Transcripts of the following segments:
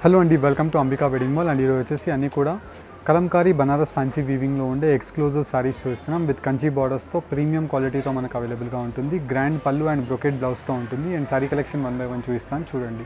hello అండి welcome to Ambika wedding mall and ఈరోజు వచ్చేసి అన్నీ కూడా కలంకారీ బనారస్ ఫ్యాన్సీ వీవింగ్లో ఉండే ఎక్స్క్లూజివ్ సారీస్ చూస్తున్నాం విత్ కంచి బార్డర్స్తో ప్రీమియం క్వాలిటీతో మనకు అవైలబుల్గా ఉంటుంది గ్రాండ్ పళ్ళు అండ్ బ్రొకెట్ బ్లౌజ్తో ఉంటుంది and sari collection one by one చూపిస్తాను చూడండి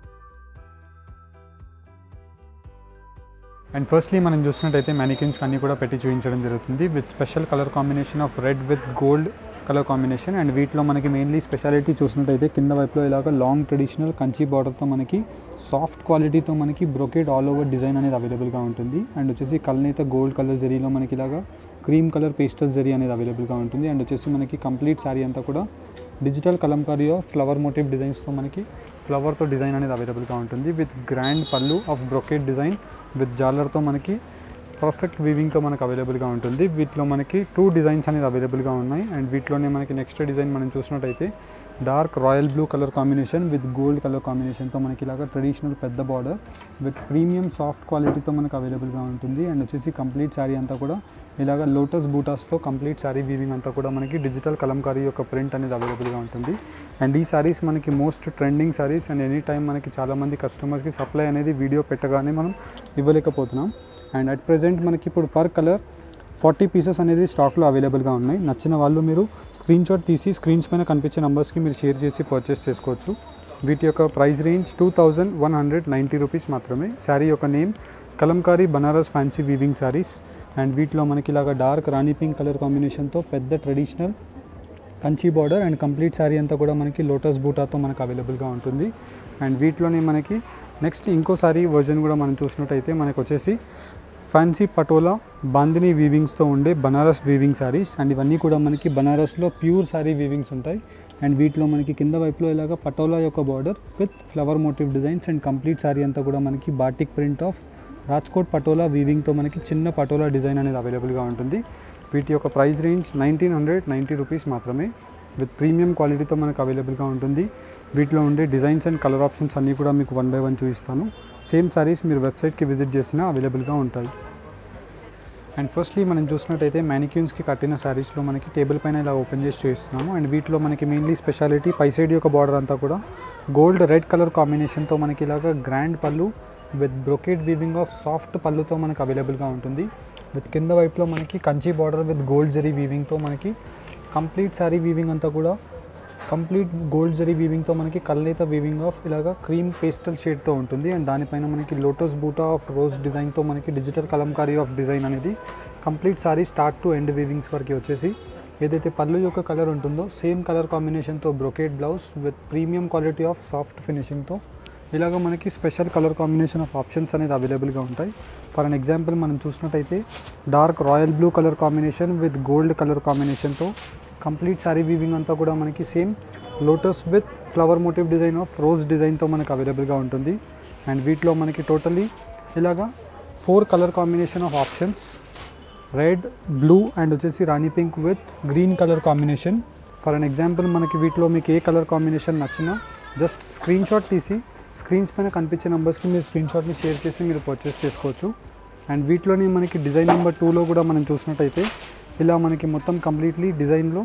అండ్ ఫస్ట్లీ మనం చూసినట్టయితే మ్యానికిన్స్ అన్ని కూడా పెట్టి చూపించడం జరుగుతుంది with special colour combination of red with gold colour combination and వీటిలో మనకి మెయిన్లీ స్పెషాలిటీ చూసినట్టయితే కింద వైపులో ఇలాగ లాంగ్ ట్రెడిషనల్ కంచి బార్డర్తో మనకి సాఫ్ట్ క్వాలిటీతో మనకి బ్రొకెట్ ఆల్ ఓవర్ డిజైన్ అనేది అవైలబుల్గా ఉంటుంది అండ్ వచ్చేసి కలనైతే గోల్డ్ కలర్ జరీలో మనకి ఇలాగా క్రీమ్ కలర్ పేస్టల్ జరీ అనేది అవైలబుల్గా ఉంటుంది అండ్ వచ్చేసి మనకి కంప్లీట్ శారీ అంతా కూడా డిజిటల్ కలంకారీయో ఫ్లవర్ మోటివ్ డిజైన్స్తో మనకి ఫ్లవర్తో డిజైన్ అనేది అవైలబుల్గా ఉంటుంది విత్ గ్రాండ్ పళ్ళు ఆఫ్ బ్రొకెట్ డిజైన్ విత్ జాలర్తో మనకి పర్ఫెక్ట్ వీవింగ్తో మనకు అవైలబుల్గా ఉంటుంది వీటిలో మనకి టూ డిజైన్స్ అనేది అవైలబుల్గా ఉన్నాయి అండ్ వీటిలోనే మనకి నెక్స్ట్ డిజైన్ మనం చూసినట్టయితే dark royal blue colour combination with gold colour కాంబినేషన్తో మనకి ఇలాగ ట్రెడిషనల్ పెద్ద బార్డర్ విత్ ప్రీమియం సాఫ్ట్ క్వాలిటీతో మనకు అవైలబుల్గా ఉంటుంది అండ్ వచ్చేసి కంప్లీట్ శారీ అంతా కూడా ఇలాగ లోటస్ బూటాస్తో కంప్లీట్ శారీ వీవింగ్ అంతా కూడా మనకి డిజిటల్ కలంకారీ యొక్క ప్రింట్ అనేది అవైలబుల్గా ఉంటుంది అండ్ ఈ శారీస్ మనకి most trending saris and any time మనకి చాలామంది కస్టమర్స్కి సప్లై అనేది వీడియో పెట్టగానే మనం ఇవ్వలేకపోతున్నాం అండ్ అట్ ప్రజెంట్ మనకి ఇప్పుడు పర్ కలర్ ఫార్టీ పీసెస్ అనేది స్టాక్లో అవైలబుల్గా ఉన్నాయి నచ్చిన వాళ్ళు మీరు స్క్రీన్ షాట్ తీసి స్క్రీన్స్ పైన కనిపించే నెంబర్స్కి మీరు షేర్ చేసి పర్చేస్ చేసుకోవచ్చు వీటి యొక్క price range two thousand one hundred ninety rupees మాత్రమే శారీ యొక్క name Kalamkari Banaras fancy weaving saris and వీటిలో మనకి ఇలాగ డార్క్ రాణి పింక్ కలర్ కాంబినేషన్తో పెద్ద traditional Kanchi border and complete sari అంతా కూడా మనకి లోటస్ బూటాతో మనకు అవైలబుల్గా ఉంటుంది అండ్ వీటిలోనే మనకి నెక్స్ట్ ఇంకో సారీ వర్జన్ కూడా మనం చూసినట్టయితే మనకు వచ్చేసి ఫ్యాన్సీ పటోలా బాందిని వీవింగ్స్తో ఉండే బనారస్ వీవింగ్ శారీస్ అండ్ ఇవన్నీ కూడా మనకి బనారస్లో ప్యూర్ శారీ వీవింగ్స్ ఉంటాయి అండ్ వీటిలో మనకి కింద వైపులో ఇలాగ పటోలా యొక్క border with flower motive designs and complete sari అంతా కూడా మనకి batik print of Rajkot Patola వీవింగ్తో మనకి చిన్న పటోలా డిజైన్ అనేది అవైలబుల్గా ఉంటుంది వీటి యొక్క price range nineteen hundred ninety rupees మాత్రమే విత్ ప్రీమియం క్వాలిటీతో మనకు అవైలబుల్గా ఉంటుంది వీటిలో ఉండే డిజైన్స్ అండ్ కలర్ ఆప్షన్స్ అన్నీ కూడా మీకు వన్ బై వన్ చూపిస్తాను సేమ్ సారీస్ మీరు వెబ్సైట్కి విజిట్ చేసినా అవైలబుల్గా ఉంటాయి అండ్ ఫస్ట్లీ మనం చూసినట్టయితే మ్యానిక్యూన్స్కి కట్టిన శారీస్లో మనకి టేబుల్ పైన ఇలా ఓపెన్ చేసి చూస్తున్నాము అండ్ వీటిలో మనకి మెయిన్లీ స్పెషాలిటీ పై సైడ్ యొక్క బార్డర్ అంతా కూడా గోల్డ్ రెడ్ కలర్ కాంబినేషన్తో మనకి ఇలాగ గ్రాండ్ పళ్ళు with brocade weaving of soft పళ్ళుతో మనకు అవైలబుల్గా ఉంటుంది విత్ కింద వైపులో మనకి Kanchi border with gold zari వీవింగ్తో మనకి కంప్లీట్ శారీ వీవింగ్ అంతా కూడా కంప్లీట్ గోల్డ్ జరీ వీవింగ్తో మనకి కల్నేత వీవింగ్ ఆఫ్ ఇలాగా క్రీమ్ పేస్టల్ షేడ్తో ఉంటుంది అండ్ దానిపైన మనకి లోటస్ బూటా ఆఫ్ రోజ్ డిజైన్తో మనకి డిజిటల్ కలంకారీ ఆఫ్ డిజైన్ అనేది complete sari start to end weavings వరకు వచ్చేసి ఏదైతే పళ్ళు యొక్క కలర్ ఉంటుందో సేమ్ కలర్ కాంబినేషన్తో brocade blouse with premium quality of soft ఫినిషింగ్తో ఇలాగ మనకి special colour combination of options అనేది అవైలబుల్గా ఉంటాయి ఫర్ అన్ ఎగ్జాంపుల్ మనం చూసినట్టయితే dark royal blue colour combination with gold colour కాంబినేషన్తో కంప్లీట్ శారీ వీవింగ్ అంతా కూడా మనకి same lotus with flower motive design of rose డిజైన్తో మనకు అవైలబుల్గా ఉంటుంది అండ్ వీటిలో మనకి టోటలీ ఇలాగా four colour combination of options red blue and వచ్చేసి రాణి pink with green colour combination for an example మనకి వీటిలో మీకు ఏ కలర్ కాంబినేషన్ నచ్చినా జస్ట్ స్క్రీన్ షాట్ తీసి స్క్రీన్స్ పైన కనిపించే నెంబర్స్కి మీరు స్క్రీన్ షాట్ని షేర్ చేసి మీరు పర్చేస్ చేసుకోవచ్చు అండ్ వీటిలోనే మనకి డిజైన్ నెంబర్ టూలో కూడా మనం చూసినట్టయితే ఇలా మనకి మొత్తం కంప్లీట్లీ డిజైన్లో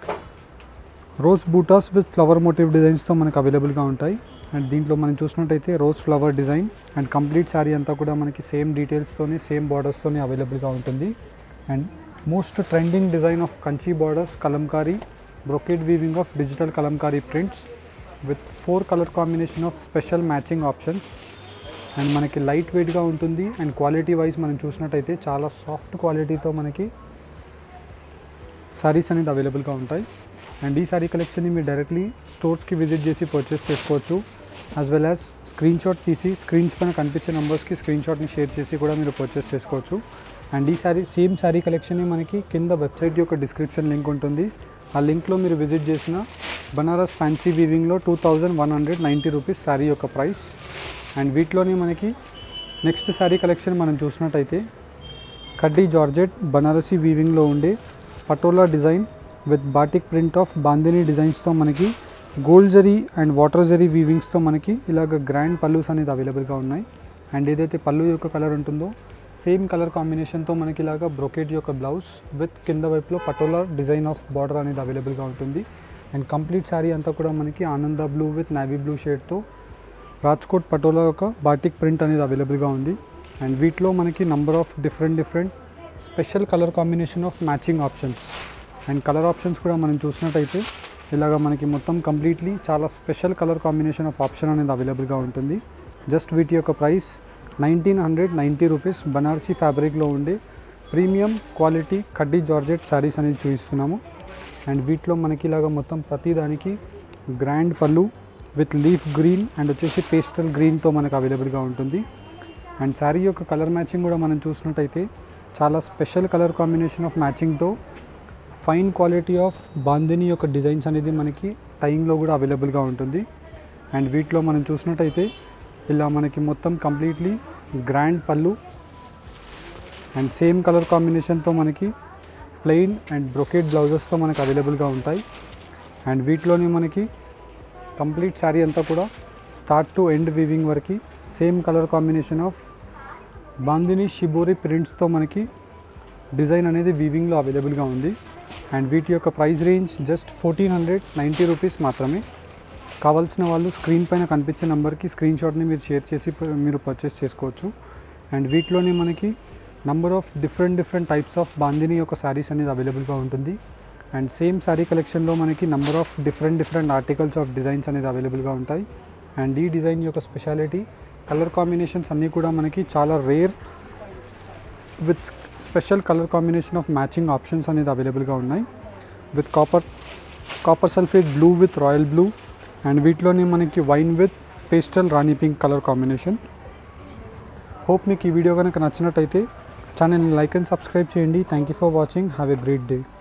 రోజ్ బూటాస్ విత్ ఫ్లవర్ మోటివ్ డిజైన్స్తో మనకు అవైలబుల్గా ఉంటాయి అండ్ దీంట్లో మనం చూసినట్టయితే rose flower design and complete sari అంతా కూడా మనకి సేమ్ డీటెయిల్స్తోనే సేమ్ బార్డర్స్తోనే అవైలబుల్గా ఉంటుంది and most trending design of Kanchi borders Kalamkari brocade weaving of digital Kalamkari prints with four colour combination of special matching options and మనకి లైట్ వెయిట్గా ఉంటుంది అండ్ క్వాలిటీ వైజ్ మనం చూసినట్టయితే చాలా సాఫ్ట్ క్వాలిటీతో మనకి సారీస్ అనేది అవైలబుల్గా ఉంటాయి అండ్ ఈ సారీ కలెక్షన్ని మీరు డైరెక్ట్లీ స్టోర్స్కి విజిట్ చేసి పర్చేస్ చేసుకోవచ్చు as well as screenshot తీసి స్క్రీన్స్ పైన కనిపించే నెంబర్స్కి స్క్రీన్ షాట్ని షేర్ చేసి కూడా మీరు పర్చేస్ చేసుకోవచ్చు అండ్ ఈ సారీ సేమ్ సారీ కలెక్షన్ని మనకి కింద వెబ్సైట్ యొక్క డిస్క్రిప్షన్ లింక్ ఉంటుంది ఆ లింక్లో మీరు విజిట్ చేసిన బనారస్ ఫ్యాన్సీ వీవింగ్లో two thousand one hundred ninety rupees sari యొక్క ప్రైస్ అండ్ వీటిలోనే మనకి నెక్స్ట్ శారీ కలెక్షన్ మనం చూసినట్టయితే కడ్డీ జార్జెట్ బనారసీ వీవింగ్లో ఉండే Patola design with batik print of bandhani డిజైన్స్తో మనకి gold zari and water zari వీవింగ్స్తో మనకి ఇలాగ గ్రాండ్ పల్లూస్ అనేది అవైలబుల్గా ఉన్నాయి అండ్ ఏదైతే పళ్ళు యొక్క కలర్ ఉంటుందో సేమ్ కలర్ కాంబినేషన్తో మనకి ఇలాగ బ్రొకెట్ యొక్క బ్లౌజ్ విత్ కింద వైపులో పటోలా డిజైన్ ఆఫ్ బార్డర్ అనేది అవైలబుల్గా ఉంటుంది అండ్ కంప్లీట్ శారీ అంతా కూడా మనకి ఆనంద బ్లూ విత్ నావీ బ్లూ షేడ్తో రాజ్కోట్ పటోలా యొక్క బాటిక్ ప్రింట్ అనేది అవైలబుల్గా ఉంది అండ్ వీటిలో మనకి number of different different special colour combination of matching options and colour options కూడా మనం చూసినట్టయితే ఇలాగ మనకి మొత్తం కంప్లీట్లీ చాలా special colour combination of option అనేది అవైలబుల్గా ఉంటుంది జస్ట్ వీటి యొక్క price nineteen hundred ninety rupees Banarasi ఫ్యాబ్రిక్లో ఉండే ప్రీమియం క్వాలిటీ కడ్డీ జార్జెట్ శారీస్ అనేది చూపిస్తున్నాము అండ్ వీటిలో మనకి ఇలాగ మొత్తం ప్రతి దానికి గ్రాండ్ పళ్ళు విత్ లీఫ్ గ్రీన్ అండ్ వచ్చేసి పేస్టల్ గ్రీన్తో మనకు అవైలబుల్గా ఉంటుంది అండ్ శారీ యొక్క కలర్ మ్యాచింగ్ కూడా మనం చూసినట్టయితే చాలా స్పెషల్ కలర్ కాంబినేషన్ ఆఫ్ మ్యాచింగ్తో ఫైన్ క్వాలిటీ ఆఫ్ బాందిని యొక్క డిజైన్స్ అనేది మనకి టైంలో కూడా అవైలబుల్గా ఉంటుంది అండ్ వీటిలో మనం చూసినట్టయితే ఇలా మనకి మొత్తం కంప్లీట్లీ గ్రాండ్ పళ్ళు అండ్ సేమ్ కలర్ కాంబినేషన్తో మనకి ప్లెయిన్ అండ్ బ్రొకెట్ బ్లౌజెస్తో మనకి అవైలబుల్గా ఉంటాయి అండ్ వీటిలోని మనకి కంప్లీట్ శారీ అంతా కూడా స్టార్ట్ టు ఎండ్ వీవింగ్ వరకు same colour combination of bandhani shibori ప్రింట్స్తో మనకి డిజైన్ అనేది వీవింగ్లో అవైలబుల్గా ఉంది అండ్ వీటి యొక్క price range just fourteen hundred ninety rupees మాత్రమే కావాల్సిన వాళ్ళు స్క్రీన్ పైన కనిపించే నెంబర్కి స్క్రీన్ షాట్ని మీరు షేర్ చేసి ప- మీరు పర్చేస్ చేసుకోవచ్చు అండ్ వీటిలోనే మనకి number of different different types of bandhani యొక్క శారీస్ అనేది అవైలబుల్గా ఉంటుంది అండ్ సేమ్ శారీ కలెక్షన్లో మనకి number of different different articles of designs అనేది అవైలబుల్గా ఉంటాయి అండ్ ఈ డిజైన్ యొక్క స్పెషాలిటీ కలర్ కాంబినేషన్స్ అన్నీ కూడా మనకి చాలా rare with special colour combination of matching options అనేది అవైలబుల్గా ఉన్నాయి with copper copper sulphate blue with royal blue and వీటిలోనే మనకి వైన్ విత్ పేస్టల్ రాణి పింక్ కలర్ కాంబినేషన్ హోప్ మీకు ఈ వీడియో కనుక నచ్చినట్టయితే ఛానల్ని లైక్ అండ్ సబ్స్క్రైబ్ చేయండి thank you for watching have a great day